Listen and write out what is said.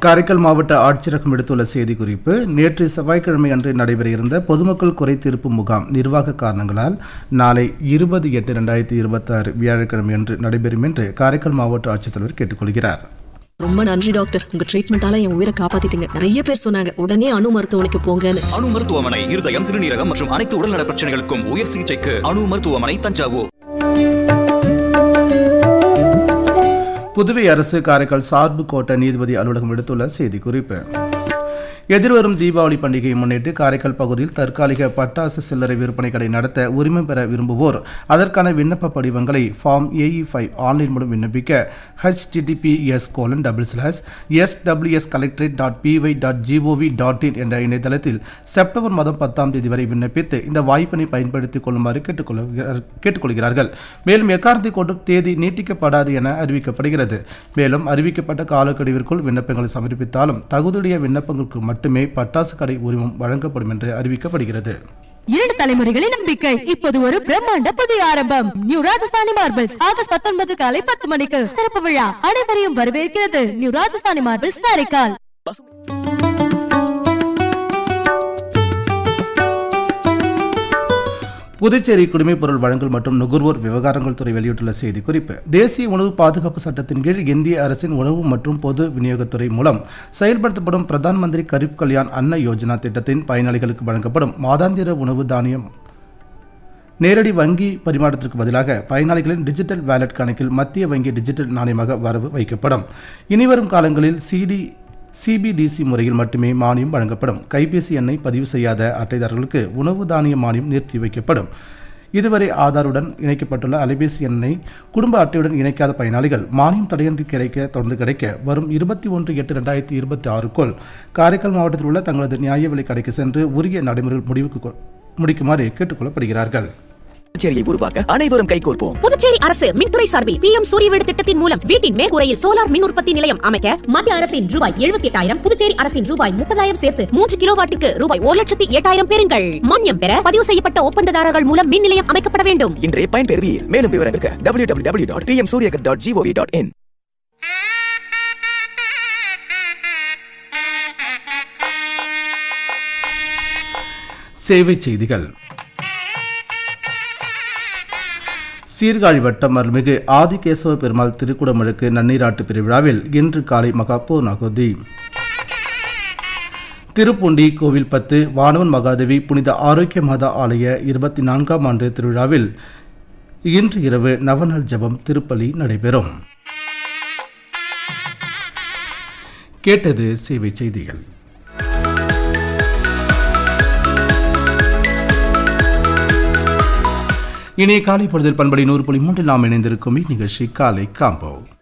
காரைக்கால் மாவட்ட ஆட்சியரகம் எடுத்துள்ள செய்திக்குறிப்பு நேற்று செவ்வாய்க்கிழமை அன்று நடைபெற இருந்த பொதுமக்கள் குறை தீர்ப்பு முகாம் நிர்வாக காரணங்களால் நாளை இருபது எட்டு ரெண்டாயிரத்தி இருபத்தாறு வியாழக்கிழமை அன்று நடைபெறும் என்று காரைக்கால் மாவட்ட ஆட்சித்தலைவர் கேட்டுக்கொள்கிறார் ரொம்ப நன்றி டாக்டர் உங்க ட்ரீட்மெண்டால என் உயிரை காப்பாத்திட்டீங்க நிறைய பேர் சொன்னாங்க உடனே அணு மருத்துவமனைக்கு போங்கன்னு அணு மருத்துவமனை இருதயம் சிறுநீரகம் மற்றும் அனைத்து உடல்நல பிரச்சனைகளுக்கும் உயர் சிகிச்சைக்கு அணு மருத்துவமனை தஞ்சாவூர் புதுவை அரசு காரைக்கால் சார்பு கோட்ட நீதிபதி அலுவலகம் எடுத்துள்ள செய்திக்குறிப்பு எதிர்வரும் தீபாவளி பண்டிகையை முன்னிட்டு காரைக்கால் பகுதியில் தற்காலிக பட்டாசு சில்லறை விற்பனை கடை நடத்த உரிமம் பெற விரும்புவோர் அதற்கான விண்ணப்ப படிவங்களை ஃபார்ம் ஏஇ ஃபைவ் ஆன்லைன் மூலம் விண்ணப்பிக்க HTTPS colon double slash SWS collectorate dot PY dot GOV dot IN என்ற இணையதளத்தில் செப்டம்பர் மாதம் பத்தாம் தேதி வரை விண்ணப்பித்து இந்த வாய்ப்பினை பயன்படுத்திக் கொள்ளுமாறு கேட்டுக்கொள்கிறார் கேட்டுக்கொள்கிறார்கள் மேலும் எக்காரணத்தை கொண்டும் தேதி நீட்டிக்கப்படாது என அறிவிக்கப்படுகிறது மேலும் அறிவிக்கப்பட்ட காலக்கெடுவிற்குள் விண்ணப்பங்களை சமர்ப்பித்தாலும் தகுதியுடைய விண்ணப்பங்களுக்கு மட்டுமே பட்டாசு கடை உரிமம் வழங்கப்படும் என்று அறிவிக்கப்படுகிறது இரண்டு தலைமுறைகளின் நம்பிக்கை இப்போது ஒரு பிரம்மாண்ட புதிய ஆரம்பம் நியூ ராஜஸ்தானி மார்பிள்ஸ் ஆகஸ்ட் பத்தொன்பது காலை பத்து மணிக்கு திறப்பு விழா அனைவரையும் வரவேற்கிறது நியூ ராஜஸ்தானி மார்பிள்ஸ் காரைக்கால் புதுச்சேரி குடிமைப்பொருள் வழங்கல் மற்றும் நுகர்வோர் விவகாரங்கள் துறை வெளியிட்டுள்ள செய்திக்குறிப்பு தேசிய உணவு பாதுகாப்பு சட்டத்தின் கீழ் இந்திய அரசின் உணவு மற்றும் பொது விநியோகத்துறை மூலம் செயல்படுத்தப்படும் பிரதான் மந்திரி கரீப் கல்யாண் அன்ன யோஜனா திட்டத்தின் பயனாளிகளுக்கு வழங்கப்படும் மாதாந்திர உணவு தானியம் நேரடி வங்கி பரிமாற்றத்திற்கு பதிலாக பயனாளிகளின் டிஜிட்டல் வேலட் கணக்கில் மத்திய வங்கி டிஜிட்டல் நாணயமாக வரவு வைக்கப்படும் இனிவரும் காலங்களில் சிடி சிபிடிசி முறையில் மட்டுமே மானியம் வழங்கப்படும் கைபேசி எண்ணை பதிவு செய்யாத அட்டைதாரர்களுக்கு உணவு தானிய மானியம் நிறுத்தி வைக்கப்படும் இதுவரை ஆதாருடன் இணைக்கப்பட்டுள்ள அலைபேசி எண்ணை குடும்ப அட்டையுடன் இணைக்காத பயனாளிகள் மானியம் தடையின்றி கிடைக்க தொடர்ந்து கிடைக்க வரும் இருபத்தி ஒன்று எட்டு ரெண்டாயிரத்தி இருபத்தி ஆறுக்குள் காரைக்கால் மாவட்டத்தில் உள்ள தங்களது நியாய விலை கடைக்கு சென்று உரிய நடைமுறைகள் முடிவுக்கு கொ- முடிக்குமாறு கேட்டுக்கொள்ளப்படுகிறார்கள் புதுச்சேரியை உருவாக்க அனைவரும் கைகோர்ப்போம் புதுச்சேரி அரசு மின்துறை சார்பில் பி எம் சூரிய வீடு திட்டத்தின் மூலம் வீட்டின் மேற்கூரையில் சோலார் மின் உற்பத்தி நிலையம் அமைக்க மத்திய அரசின் ரூபாய் எழுபத்தி எட்டாயிரம் புதுச்சேரி அரசின் ரூபாய் முப்பதாயிரம் சேர்த்து மூன்று கிலோவாட்டுக்கு ரூபாய் ஒரு லட்சத்தி எட்டாயிரம் பெறுங்கள் மானியம் பெற பதிவு செய்யப்பட்ட ஒப்பந்ததாரர்கள் மூலம் மின் நிலையம் அமைக்கப்பட வேண்டும் இன்றே பயன்பெறுவீர் மேலும் விவரங்களுக்கு W W W dot PM Suryaghar dot GOV dot IN சேவை செய்திகள் சீர்காழி வட்டம் அருள்மிகு ஆதிகேசவ பெருமாள் திருக்குடமுழுக்கு நன்னீராட்டு பெருவிழாவில் இன்று காலை மகா பூர்ணாகுதி திருப்பூண்டி கோவில் பத்து வானவன் மகாதேவி புனித ஆரோக்கிய மாதா ஆலய இருபத்தி நான்காம் ஆண்டு திருவிழாவில் இன்று இரவு நவநாள் ஜெபம் திருப்பலி நடைபெறும் கேட்டது சேவை செய்திகள் இனி காலை பொழுதில் பண்படி நூறு புள்ளி மூன்றில் நாம் இணைந்திருக்கும் இந்நிகழ்ச்சி காலை காம்போ